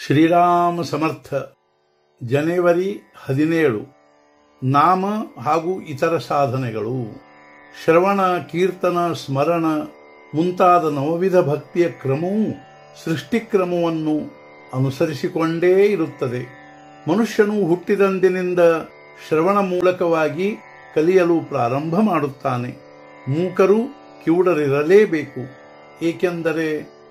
ಶ್ರೀರಾಮ ಸಮರ್ಥ ಜನವರಿ ಹದಿನೇಳು ನಾಮ ಹಾಗೂ ಇತರ ಸಾಧನೆಗಳು ಶ್ರವಣ ಕೀರ್ತನ ಸ್ಮರಣ ಮುಂತಾದ ನವವಿಧ ಭಕ್ತಿಯ ಕ್ರಮವು ಸೃಷ್ಟಿಕ್ರಮವನ್ನು ಅನುಸರಿಸಿಕೊಂಡೇ ಇರುತ್ತದೆ ಮನುಷ್ಯನು ಹುಟ್ಟಿದಂದಿನಿಂದ ಶ್ರವಣ ಮೂಲಕವಾಗಿ ಕಲಿಯಲು ಪ್ರಾರಂಭ ಮಾಡುತ್ತಾನೆ ಮೂಕರು ಕಿವುಡರಿರಲೇಬೇಕು ಏಕೆಂದರೆ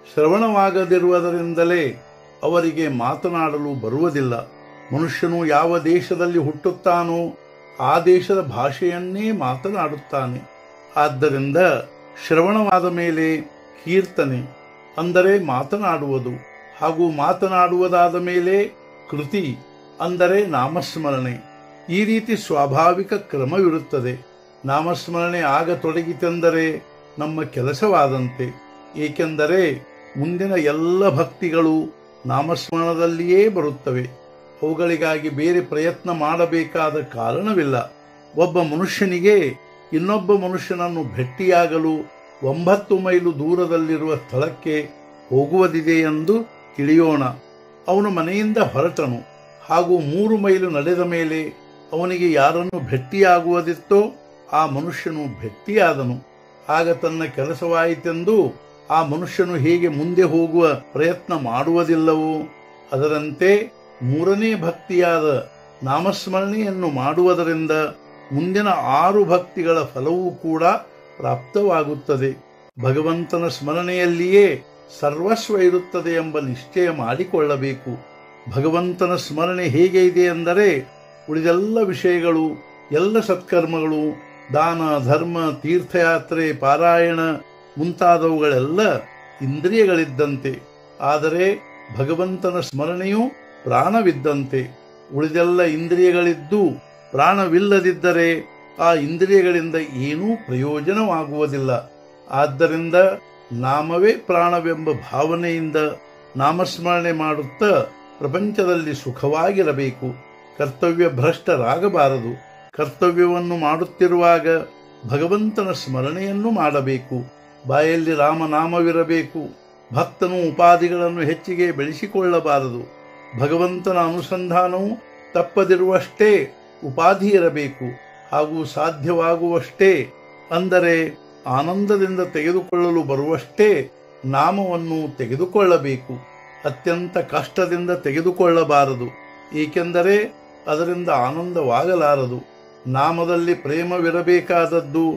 ಶ್ರವಣವಾಗದಿರುವುದರಿಂದಲೇ ಅವರಿಗೆ ಮಾತನಾಡಲು ಬರುವುದಿಲ್ಲ ಮನುಷ್ಯನು ಯಾವ ದೇಶದಲ್ಲಿ ಹುಟ್ಟುತ್ತಾನೋ ಆ ದೇಶದ ಭಾಷೆಯನ್ನೇ ಮಾತನಾಡುತ್ತಾನೆ ಆದ್ದರಿಂದ ಶ್ರವಣವಾದ ಮೇಲೆ ಕೀರ್ತನೆ ಅಂದರೆ ಮಾತನಾಡುವುದು ಹಾಗೂ ಮಾತನಾಡುವುದಾದ ಮೇಲೆ ಕೃತಿ ಅಂದರೆ ನಾಮಸ್ಮರಣೆ ಈ ರೀತಿ ಸ್ವಾಭಾವಿಕ ಕ್ರಮವಿರುತ್ತದೆ ನಾಮಸ್ಮರಣೆ ಆಗತೊಡಗಿತೆಂದರೆ ನಮ್ಮ ಕೆಲಸವಾದಂತೆ ಏಕೆಂದರೆ ಮುಂದಿನ ಎಲ್ಲ ಭಕ್ತಿಗಳು ನಾಮಸ್ಮರಣದಲ್ಲಿಯೇ ಬರುತ್ತವೆ ಅವುಗಳಿಗಾಗಿ ಬೇರೆ ಪ್ರಯತ್ನ ಮಾಡಬೇಕಾದ ಕಾರಣವಿಲ್ಲ ಒಬ್ಬ ಮನುಷ್ಯನಿಗೆ ಇನ್ನೊಬ್ಬ ಮನುಷ್ಯನನ್ನು ಭೆಟ್ಟಿಯಾಗಲು ಒಂಬತ್ತು ಮೈಲು ದೂರದಲ್ಲಿರುವ ಸ್ಥಳಕ್ಕೆ ಹೋಗುವುದಿದೆ ಎಂದು ತಿಳಿಯೋಣ ಅವನು ಮನೆಯಿಂದ ಹೊರಟನು ಹಾಗೂ ಮೂರು ಮೈಲು ನಡೆದ ಮೇಲೆ ಅವನಿಗೆ ಯಾರನ್ನು ಭೆಟ್ಟಿಯಾಗುವುದಿತ್ತೋ ಆ ಮನುಷ್ಯನು ಭೆಟ್ಟಿಯಾದನು ಆಗ ತನ್ನ ಕೆಲಸವಾಯಿತೆಂದು ಆ ಮನುಷ್ಯನು ಹೇಗೆ ಮುಂದೆ ಹೋಗುವ ಪ್ರಯತ್ನ ಮಾಡುವುದಿಲ್ಲವೋ ಅದರಂತೆ ಮೂರನೇ ಭಕ್ತಿಯಾದ ನಾಮಸ್ಮರಣೆಯನ್ನು ಮಾಡುವುದರಿಂದ ಮುಂದಿನ ಆರು ಭಕ್ತಿಗಳ ಫಲವೂ ಕೂಡ ಪ್ರಾಪ್ತವಾಗುತ್ತದೆ ಭಗವಂತನ ಸ್ಮರಣೆಯಲ್ಲಿಯೇ ಸರ್ವಸ್ವ ಇರುತ್ತದೆ ಎಂಬ ನಿಶ್ಚಯ ಮಾಡಿಕೊಳ್ಳಬೇಕು ಭಗವಂತನ ಸ್ಮರಣೆ ಹೇಗೆ ಇದೆ ಎಂದರೆ ಉಳಿದೆಲ್ಲ ವಿಷಯಗಳು ಎಲ್ಲ ಸತ್ಕರ್ಮಗಳು ದಾನ ಧರ್ಮ ತೀರ್ಥಯಾತ್ರೆ ಪಾರಾಯಣ ಮುಂತಾದವುಗಳೆಲ್ಲ ಇಂದ್ರಿಯಗಳಿದ್ದಂತೆ ಆದರೆ ಭಗವಂತನ ಸ್ಮರಣೆಯು ಪ್ರಾಣವಿದ್ದಂತೆ ಉಳಿದೆಲ್ಲ ಇಂದ್ರಿಯಗಳಿದ್ದು ಪ್ರಾಣವಿಲ್ಲದಿದ್ದರೆ ಆ ಇಂದ್ರಿಯಗಳಿಂದ ಏನೂ ಪ್ರಯೋಜನವಾಗುವುದಿಲ್ಲ ಆದ್ದರಿಂದ ನಾಮವೇ ಪ್ರಾಣವೆಂಬ ಭಾವನೆಯಿಂದ ನಾಮಸ್ಮರಣೆ ಮಾಡುತ್ತಾ ಪ್ರಪಂಚದಲ್ಲಿ ಸುಖವಾಗಿರಬೇಕು ಕರ್ತವ್ಯ ಭ್ರಷ್ಟರಾಗಬಾರದು ಕರ್ತವ್ಯವನ್ನು ಮಾಡುತ್ತಿರುವಾಗ ಭಗವಂತನ ಸ್ಮರಣೆಯನ್ನು ಮಾಡಬೇಕು ಬಾಯಲ್ಲಿ ರಾಮನಾಮವಿರಬೇಕು ಭಕ್ತನು ಉಪಾಧಿಗಳನ್ನು ಹೆಚ್ಚಿಗೆ ಬೆಳೆಸಿಕೊಳ್ಳಬಾರದು ಭಗವಂತನ ಅನುಸಂಧಾನವು ತಪ್ಪದಿರುವಷ್ಟೇ ಉಪಾಧಿ ಇರಬೇಕು ಹಾಗೂ ಸಾಧ್ಯವಾಗುವಷ್ಟೇ ಅಂದರೆ ಆನಂದದಿಂದ ತೆಗೆದುಕೊಳ್ಳಲು ಬರುವಷ್ಟೇ ನಾಮವನ್ನು ತೆಗೆದುಕೊಳ್ಳಬೇಕು ಅತ್ಯಂತ ಕಷ್ಟದಿಂದ ತೆಗೆದುಕೊಳ್ಳಬಾರದು ಏಕೆಂದರೆ ಅದರಿಂದ ಆನಂದವಾಗಲಾರದು ನಾಮದಲ್ಲಿ ಪ್ರೇಮವಿರಬೇಕಾದದ್ದು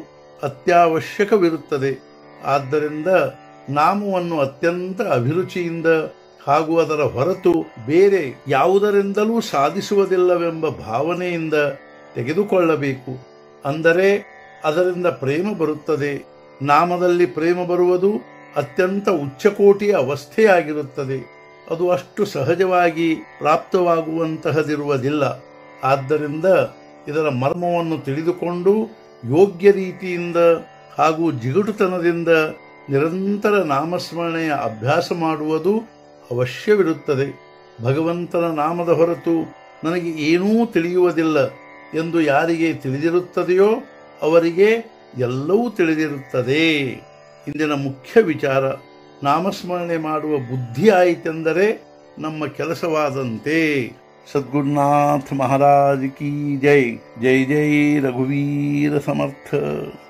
ಅತ್ಯವಶ್ಯಕವಿರುತ್ತದೆ ಆದ್ದರಿಂದ ನಾಮವನ್ನು ಅತ್ಯಂತ ಅಭಿರುಚಿಯಿಂದ ಹಾಗೂ ಅದರ ಹೊರತು ಬೇರೆ ಯಾವುದರಿಂದಲೂ ಸಾಧಿಸುವುದಿಲ್ಲವೆಂಬ ಭಾವನೆಯಿಂದ ತೆಗೆದುಕೊಳ್ಳಬೇಕು ಅಂದರೆ ಅದರಿಂದ ಪ್ರೇಮ ಬರುತ್ತದೆ ನಾಮದಲ್ಲಿ ಪ್ರೇಮ ಬರುವುದು ಅತ್ಯಂತ ಉಚ್ಚಕೋಟಿಯ ಅವಸ್ಥೆಯಾಗಿರುತ್ತದೆ ಅದು ಅಷ್ಟು ಸಹಜವಾಗಿ ಪ್ರಾಪ್ತವಾಗುವಂತಹದಿರುವುದಿಲ್ಲ ಆದ್ದರಿಂದ ಇದರ ಮರ್ಮವನ್ನು ತಿಳಿದುಕೊಂಡು ಯೋಗ್ಯ ರೀತಿಯಿಂದ ಹಾಗೂ ಜಿಗುಟುತನದಿಂದ ನಿರಂತರ ನಾಮಸ್ಮರಣೆಯ ಅಭ್ಯಾಸ ಮಾಡುವುದು ಅವಶ್ಯವಿರುತ್ತದೆ ಭಗವಂತನ ನಾಮದ ಹೊರತು ನನಗೆ ಏನೂ ತಿಳಿಯುವುದಿಲ್ಲ ಎಂದು ಯಾರಿಗೆ ತಿಳಿದಿರುತ್ತದೆಯೋ ಅವರಿಗೆ ಎಲ್ಲವೂ ತಿಳಿದಿರುತ್ತದೆ ಇಂದಿನ ಮುಖ್ಯ ವಿಚಾರ ನಾಮಸ್ಮರಣೆ ಮಾಡುವ ಬುದ್ಧಿ ಆಯಿತೆಂದರೆ ನಮ್ಮ ಕೆಲಸವಾದಂತೆ ಸದ್ಗುರುನಾಥ ಮಹಾರಾಜ್ ಕಿ ಜೈ ಜೈ ಜೈ ರಘುವೀರ ಸಮರ್ಥ